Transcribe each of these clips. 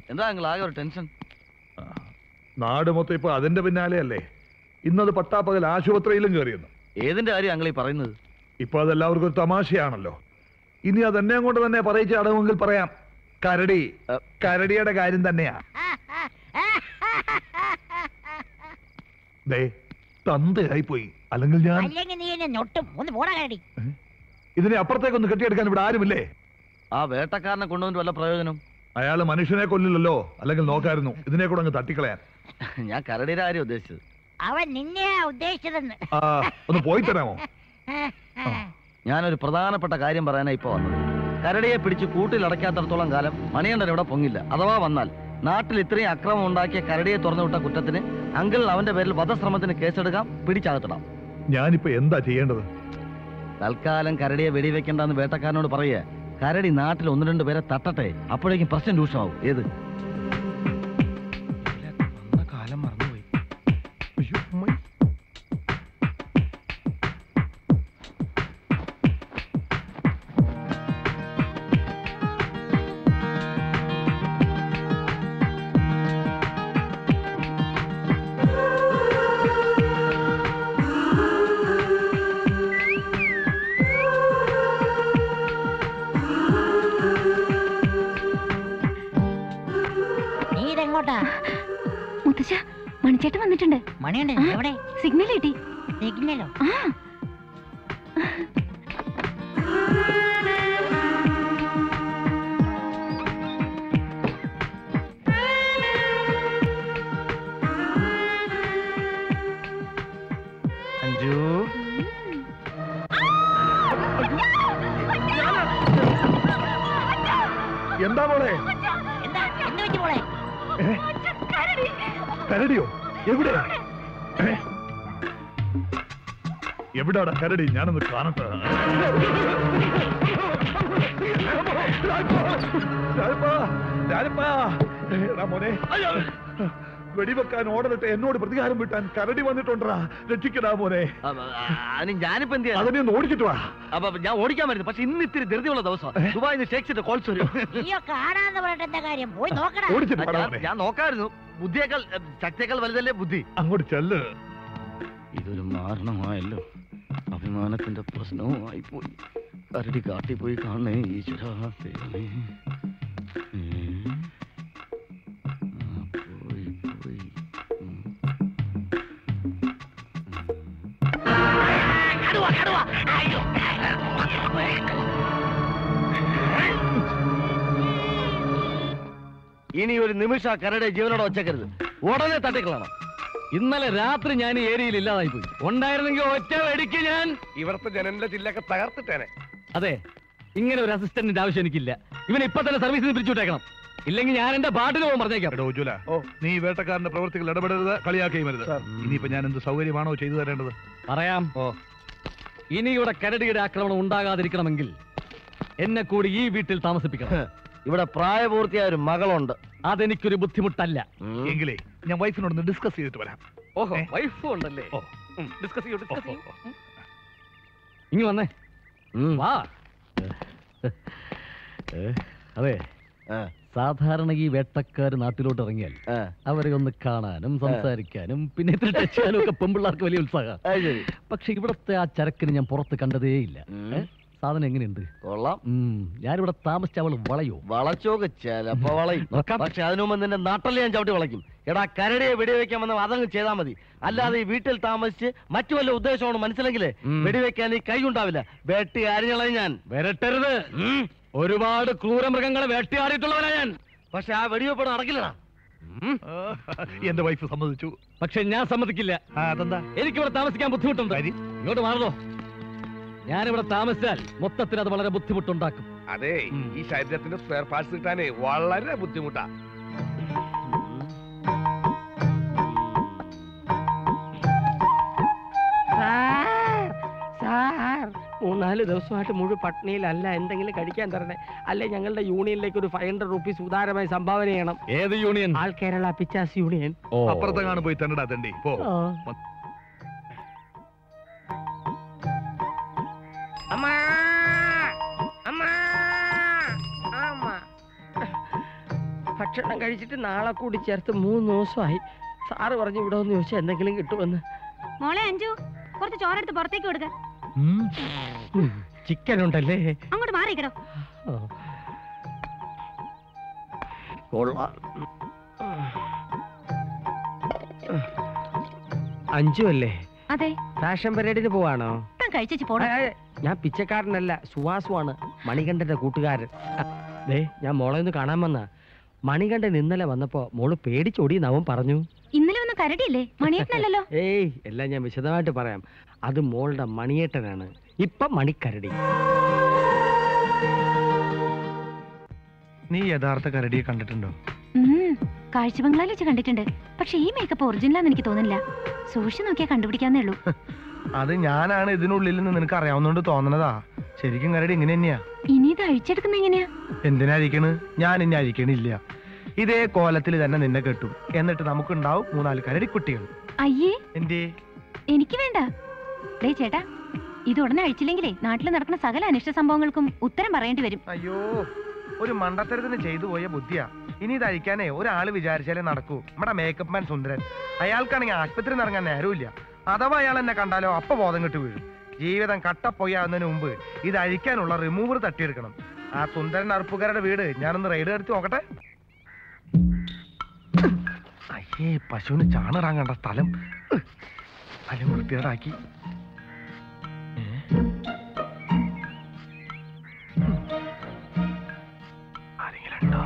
എന്താ നിങ്ങൾ ആകെ ഒരു ടെൻഷൻ നാട് മൊത്തം ഇപ്പൊ അതിന്റെ പിന്നാലെ അല്ലേ ഇന്നത് പട്ടാപ്പകൽ ആശുപത്രിയിലും കയറിയെന്നു ഏതിന്റെ കാര്യം അങ്ങൾ ഈ പറയുന്നത് ഇപ്പൊ അതെല്ലാവർക്കും ഒരു തമാശയാണല്ലോ ഇനി അതെന്നെ കൊണ്ട് തന്നെ പറയിച്ച് അടങ്ങുമെങ്കിൽ പറയാം കരടി കരടിയുടെ കാര്യം തന്നെയാ ദേ തന്തയായി പോയി അല്ലെങ്കിൽ ഞാൻ അല്ലെങ്കിൽ നീ എന്നെ ഞൊട്ടും ഒന്ന് പോടാ കരടി ഇതിനെ അപ്പുറത്തേക്കൊന്ന് കെട്ടിയെടുക്കാൻ ഇവിടെ ആരുമില്ലേ ആ വേട്ടക്കാരനെ കൊണ്ടുവന്നിട്ട് വല്ല പ്രയോജനം അയാൾ മനുഷ്യനെ കൊല്ലില്ലല്ലോ അല്ലെങ്കിൽ നോക്കായിരുന്നു ഇതിനെ കൂടെ അങ്ങ് തട്ടിക്കളയാൻ ഞാൻ കരടിയുടെ കാര്യം ഉദ്ദേശിച്ചത് അവൻ നിന്നെയാ ഉദ്ദേശിച്ചതെന്ന് ആ ഒന്ന് പോയി തരാമോ ഞാനൊരു പ്രധാനപ്പെട്ട കാര്യം പറയാനാ ഇപ്പൊ വന്നത് കരടിയെ പിടിച്ച് കൂട്ടിലടയ്ക്കാത്തടത്തോളം കാലം മണികണ്ഠൻ ഇവിടെ പൊങ്ങില്ല അഥവാ വന്നാൽ നാട്ടിൽ ഇത്രയും അക്രമം ഉണ്ടാക്കിയ കരടിയെ തുറന്നുവിട്ട കുറ്റത്തിന് അങ്കിൾ അവന്റെ പേരിൽ വധശ്രമത്തിന് കേസെടുക്കാം പിടിച്ചകത്തിടാം ഞാനിപ്പോ എന്താ ചെയ്യേണ്ടത് തൽക്കാലം കരടിയെ വെടിവെക്കണ്ടെന്ന് വേട്ടക്കാരനോട് പറയുക കരടി നാട്ടിൽ ഒന്ന് രണ്ട് പേരെ തട്ടട്ടെ അപ്പോഴേക്കും പ്രശ്നം രൂക്ഷമാവും ഏത് കാലം മറന്നുപോയി നീ ഇതെങ്ങോട്ടാ മുത്തശ്ശ മണിച്ചേട്ടൻ വന്നിട്ടുണ്ട് മണിയുണ്ട് എവിടെ സിഗ്നൽ കിട്ടി സിഗ്നലോ ആ അഞ്ജു എന്താ മോളെ എന്താ എന്ന് വെച്ച് പോളെ ഏ? കരടിയോ എവിടെ ഏ? എവിടാടാ കരടി ഞാനൊന്ന് കാണട്ടെ രാജപ്പാ, രാജപ്പാ. എടാ മോനെ വെടിവെക്കാൻ ഓർഡറിട്ട് എന്നോട് പ്രതികാരം വിട്ടാൻ കരടി വന്നിട്ടുണ്ടാ രക്ഷിക്കടാ മോനെ അതിന് ഞാനിപ്പോ എന്ത് ചെയ്യാ അതിനെ ഒന്ന് ഓടിച്ചിട്ട് വാ അപ്പൊ ഞാൻ ഓടിക്കാൻ വരുന്നു പക്ഷെ ഇന്ന് ഇത്തിരി ധൃതിയുള്ള ദിവസം ദുബായിൽ നിന്ന് ഷേക്സിന്റെ കോൾസ് വരും നീയോ കാണാന്ന് പറഞ്ഞിട്ട് എന്താ കാര്യം പോയി നോക്കടാ ഓടിച്ചിട്ട് ആ, വാടാ ഞാൻ- മോനെ ഞാൻ നോക്കായിരുന്നു ബുദ്ധിയേക്കാൾ ഏ, ശക്തിയേക്കാൾ വലുതല്ലേ ബുദ്ധി അങ്ങോട്ട് ചെല്ല് ഇതൊരു മാരണമായല്ലോ അഭിമാനത്തിന്റെ പ്രശ്നവുമായി പോയി കരടി കാട്ടിപ്പോയി കാണണേ ഈശ്വരാ ദൈവമേ. ഏ? ആ, പോയി, പോയി. ഉം. ഇനി ഒരു നിമിഷ കരടെ ജീവനോടെ വച്ചേക്കരുത് ഉടനെ തട്ടിക്കളണം ഇന്നലെ രാത്രി ഞാൻ ഈ ഏരിയയിൽ ഇല്ലാതായി പോയി ഉണ്ടായിരുന്നെങ്കിൽ ഒറ്റ വെടിക്ക് ഞാൻ ഇവിടുത്തെ ജനലിന്റെ ചില്ലൊക്കെ തകർത്തിട്ടേനെ അതെ ഇങ്ങനെ ഒരു അസിസ്റ്റന്റിന്റെ ആവശ്യം എനിക്കില്ല ഇവനെ ഇപ്പൊ തന്നെ സർവീസിൽ നിന്ന് പിരിച്ചുവിട്ടേക്കണം ഇല്ലെങ്കിൽ ഞാൻ എന്റെ പാട്ടിന് പോകും പറഞ്ഞേക്കാം എടോ ഉജ്വല നീ ഈ വേട്ടക്കാരന്റെ പ്രവൃത്തികൾ ഇടപെടരുത് കളിയാക്കുകയും വരുത് ഇനിയിപ്പോ ഞാൻ എന്ത് സൗകര്യമാണോ ചെയ്തു തരേണ്ടത് പറയാം ഓ ഇനി ഇവിടെ കരടിയുടെ ആക്രമണം ഉണ്ടാകാതിരിക്കണമെങ്കിൽ എന്നെ കൂടി ഈ വീട്ടിൽ താമസിപ്പിക്കണം ഇവിടെ പ്രായപൂർത്തിയായ ഒരു മകളുണ്ട് അതെനിക്കൊരു ബുദ്ധിമുട്ടല്ല എങ്കിലേ ഞാൻ വൈഫിനോടൊന്ന് ഡിസ്കസ് ചെയ്തിട്ട് വരാം ഓഹോ ഏ? വൈഫും ഉണ്ടല്ലേ ഓ. ഡിസ്കസ് ചെയ്യൂ ഓ, ഡിസ്കസ് ഓ, ചെയ്യൂ ഓ. ഇങ്ങ് വന്നേ വാ അതെ സാധാരണ ഈ വേട്ടക്കാർ നാട്ടിലോട്ട് ഇറങ്ങിയാൽ അവരെ ഒന്ന് കാണാനും സംസാരിക്കാനും പിന്നെ ഇത്തിരി ടച്ച് ചെയ്യാനും ഒക്കെ പെമ്പിള്ളാർക്ക് വലിയ ഉത്സാഹം പക്ഷെ ഇവിടത്തെ ആ ചരക്കിന് ഞാൻ പുറത്ത് കണ്ടതേയില്ല ഏ? സാധനം എങ്ങനെയുണ്ട് കൊള്ളാം ഞാനിവിടെ താമസിച്ച അവള് വളയോ വളച്ചോക്കെ ചിലപ്പോ വളയും നോക്കാം. പക്ഷെ അതിനു മുമ്പ് നിന്റെ നാട്ടിൽ ഞാൻ ചവിട്ടി വളയ്ക്കും എടാ കരടിയെ വെടിവെക്കാൻ വന്ന അതങ്ങ് ചെയ്താൽ മതി അല്ലാതെ ഈ വീട്ടിൽ താമസിച്ച് മറ്റു വല്ല ഉദ്ദേശമാണ് മനസ്സിലെങ്കിലേ ഉം. വെടിവെക്കാൻ ഈ കൈ ഉണ്ടാവില്ല വെട്ടി അരിഞ്ഞളയും ഞാൻ വരട്ടരുത് ഒരുപാട് ക്രൂരമൃഗങ്ങളെ വേട്ടയാടിയിട്ടുള്ളവനാ ഞാൻ പക്ഷെ ആ വെടിവെപ്പ് നടക്കില്ലടാ എന്റെ വൈഫ് സമ്മതിച്ചു പക്ഷെ ഞാൻ സമ്മതിക്കില്ല ആ അതെന്താ എനിക്കിവിടെ താമസിക്കാൻ ബുദ്ധിമുട്ടുണ്ട് കാര്യം? ഇങ്ങോട്ട് മാറണോ ഞാനിവിടെ താമസിച്ചാൽ മൊത്തത്തിൽ അത് വളരെ ബുദ്ധിമുട്ടുണ്ടാക്കും അതെ ഈ ശരീരത്തിന്റെ സ്പെയർ പാർട്സ് കിട്ടാനേ വളരെ ബുദ്ധിമുട്ടാ സാർ സാർ മൂന്നാല് ദിവസമായിട്ട് മുഴുവൻ പട്ടിണിയിലല്ല എന്തെങ്കിലും കഴിക്കാൻ തരണേ അല്ലെ ഞങ്ങളുടെ യൂണിയനിലേക്ക് ഒരു ഫൈവ് ഹൺഡ്രഡ് റുപ്പീസ് ഉദാരമായി സംഭാവന ചെയ്യണം ഏത് യൂണിയൻ ആൾ കേരള പിച്ചാസ് യൂണിയൻ ഓ അപ്പുറത്തെങ്ങാണ് പോയി തന്നടാ തണ്ടി പോ അമ്മാ അമ്മാ അമ്മ ഭക്ഷണം കഴിച്ചിട്ട് നാളെ കൂടി ചേർത്ത് മൂന്ന് ദിവസമായി സാറ് പറഞ്ഞു ഇവിടെ ഒന്ന് ചോദിച്ചാൽ എന്തെങ്കിലും കിട്ടുമെന്ന് മോളെ അഞ്ചു കുറച്ച് ചോറെടുത്ത് പുറത്തേക്ക് കൊടുക്ക ചിക്കൻ ഉണ്ടല്ലേ അങ്ങോട്ട് മാറിക്കടോ ഓ. കൊള്ളാം അഞ്ചു അല്ലേ അതെ ഫാഷൻ പരേഡിന് പോവാണോ താൻ കഴിച്ചു പോടാ ഏ, ഏ, ഞാൻ പിച്ചക്കാരനല്ല സുവാസുവാണ് മണികണ്ഠന്റെ കൂട്ടുകാരൻ അ, ദേ ഞാൻ മോളെ ഒന്ന് കാണാൻ വന്ന മണികണ്ഠൻ ഇന്നലെ വന്നപ്പോ മോള് പേടിച്ചോടിയെന്ന് അവൻ പറഞ്ഞു ഇന്നലെ വന്ന കരടിയല്ലേ മണിയേട്ടനല്ലല്ലോ ഏയ് എല്ലാം ഞാൻ വിശദമായിട്ട് പറയാം അത് മോളുടെ മണിയേട്ടനാണ് ഇപ്പൊ മണിക്കരടി നീ യഥാർത്ഥ കരടിയെ കണ്ടിട്ടുണ്ടോ ഉം, കാഴ്ച ബംഗ്ലാവിൽ വെച്ച് കണ്ടിട്ടുണ്ട് പക്ഷെ ഈ മേക്കപ്പ് ഒറിജിനലാന്ന് എനിക്ക് തോന്നുന്നില്ല സൂക്ഷിച്ചു നോക്കിയാൽ കണ്ടുപിടിക്കാന്നേ ഉള്ളൂ അത് ഞാനാണ് ഇതിനുള്ളിൽ നിന്ന് നിനക്ക് അറിയാവുന്നോണ്ട് തോന്നണതാ ശരിക്കും കരടി ഇങ്ങനെ തന്നെയാ ഇനി ഇത് അഴിച്ചെടുക്കുന്ന എങ്ങനെയാ എന്തിനാ അരിക്കണ് ഞാൻ ഇനി അരിക്കണില്ല ഇതേ കോലത്തിൽ തന്നെ നിന്നെ കെട്ടും എന്നിട്ട് നമുക്കുണ്ടാവും മൂന്നാല് കരടിക്കുട്ടികൾ അയ്യേ എന്തേ എനിക്ക് വേണ്ട ഡേ ചേട്ടാ ഇത് ഉടനെ അഴിച്ചില്ലെങ്കിലേ നാട്ടിൽ നടക്കുന്ന സകല അനിഷ്ട സംഭവങ്ങൾക്കും ഉത്തരം പറയേണ്ടി വരും അയ്യോ ഒരു മണ്ടത്തരത്തിന് ചെയ്തു പോയ ബുദ്ധിയാ ഇനി ഇത് അഴിക്കാനേ ഒരാള് വിചാരിച്ചാലേ നടക്കൂ നമ്മുടെ മേക്കപ്പ് മാൻ സുന്ദരൻ അയാൾക്കാണെങ്കിൽ ആശുപത്രിയിൽ ഇറങ്ങാൻ നേരമില്ല അഥവാ അയാൾ എന്നെ കണ്ടാലോ അപ്പൊ ബോധം കെട്ട് വീഴും ജീവിതം കട്ടപ്പൊയ്യാവുന്നതിന് മുമ്പ് ഇത് അഴിക്കാനുള്ള റിമൂവർ തട്ടിയെടുക്കണം ആ സുന്ദരൻ അറുപ്പുകാരുടെ വീട് ഞാനൊന്ന് റൈഡ് നടത്തി നോക്കട്ടെ അയ്യേ പശുവിന് ചാണിടാൻ കണ്ട സ്ഥലം സ്ഥലം വൃത്തികേടാക്കി ഏ? ആരെങ്കിലും ഉണ്ടോ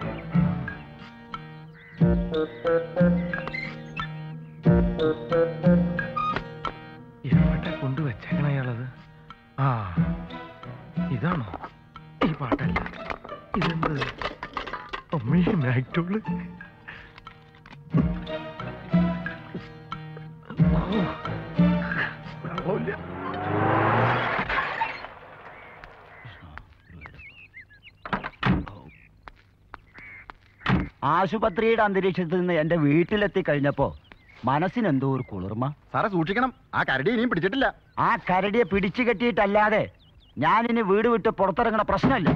എവിടെ കൊണ്ടുവച്ചേക്കണ അയാളത് ആ ഇതാണോ ഈ പാട്ടല്ല ഇതെന്ത് അമ്മീ മാക്ടോള് വെള്ളമില്ല ആശുപത്രിയുടെ അന്തരീക്ഷത്തിൽ നിന്ന് എന്റെ വീട്ടിലെത്തി കഴിഞ്ഞപ്പോ മനസ്സിന് എന്തോ ഒരു കുളിർമ സാറെ സൂക്ഷിക്കണം ആ കരടി ഇനിയും പിടിച്ചിട്ടില്ല ആ കരടിയെ പിടിച്ചു കെട്ടിയിട്ടല്ലാതെ ഞാനിനി വീട് വിട്ട് പുറത്തിറങ്ങണ പ്രശ്നമില്ല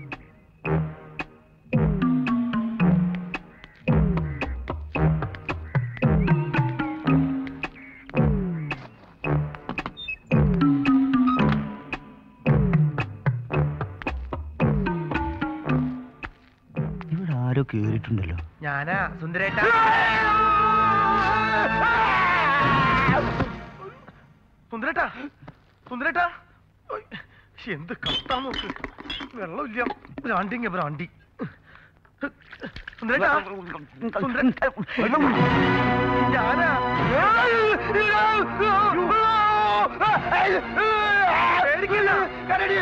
ഇവിടെ ആരോ കേറിയിട്ടുണ്ടല്ലോ ഞാനാ സുന്ദരേട്ടാ സുന്ദരേട്ടാ സുന്ദരേട്ടാ ഓയ്, എന്ത് കത്താ നോക്ക് വെള്ളമില്ല ബ്രാണ്ടിങ് ബ്രാണ്ടി സുന്ദരേട്ടാ സുന്ദര- ഞാനാ പേടിക്കില്ല കരടി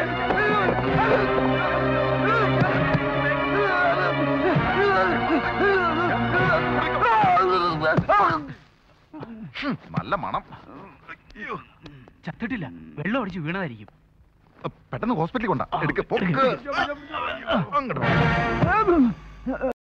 നല്ല മണം ചത്തിട്ടില്ല വെള്ളം അടിച്ച് വീണതായിരിക്കും പെട്ടെന്ന് ഹോസ്പിറ്റലിൽ കൊണ്ടാ എടുക്ക പൊക്ക് അങ്ങോട്ട് വാ.